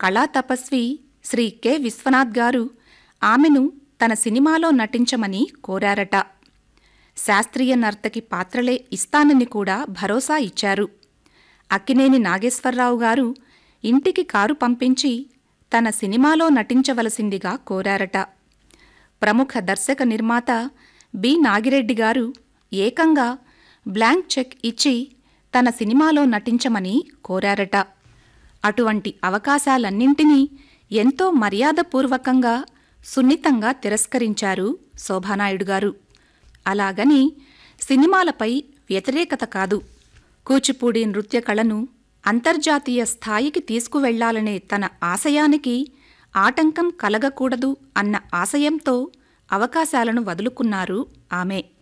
కళా తపస్వి శ్రీ కె విశ్వనాథ్ గారు ఆమెను తన సినిమాలో నటించమని కోరారట శాస్త్రీయ నర్తకి పాత్రలే ఇస్తానని కూడా భరోసా ఇచ్చారు అక్కినేని నాగేశ్వరరావు గారు ఇంటికి కారు పంపించి తన సినిమాలో నటించవలసిందిగా కోరారట ప్రముఖ దర్శక నిర్మాత బి నాగిరెడ్డి గారు ఏకంగా బ్లాంక్ చెక్ ఇచ్చి తన సినిమాలో నటించమని కోరారట అటువంటి అవకాశాలన్నింటినీ ఎంతో మర్యాదపూర్వకంగా సున్నితంగా తిరస్కరించారు శోభానాయుడు గారు అలాగని సినిమాలపై వ్యతిరేకత కాదు కూచిపూడి నృత్య కళను అంతర్జాతీయ స్థాయికి తీసుకువెళ్లాలనే తన ఆశయానికి ఆటంకం కలగకూడదు అన్న ఆశయంతో అవకాశాలను వదులుకున్నారు ఆమె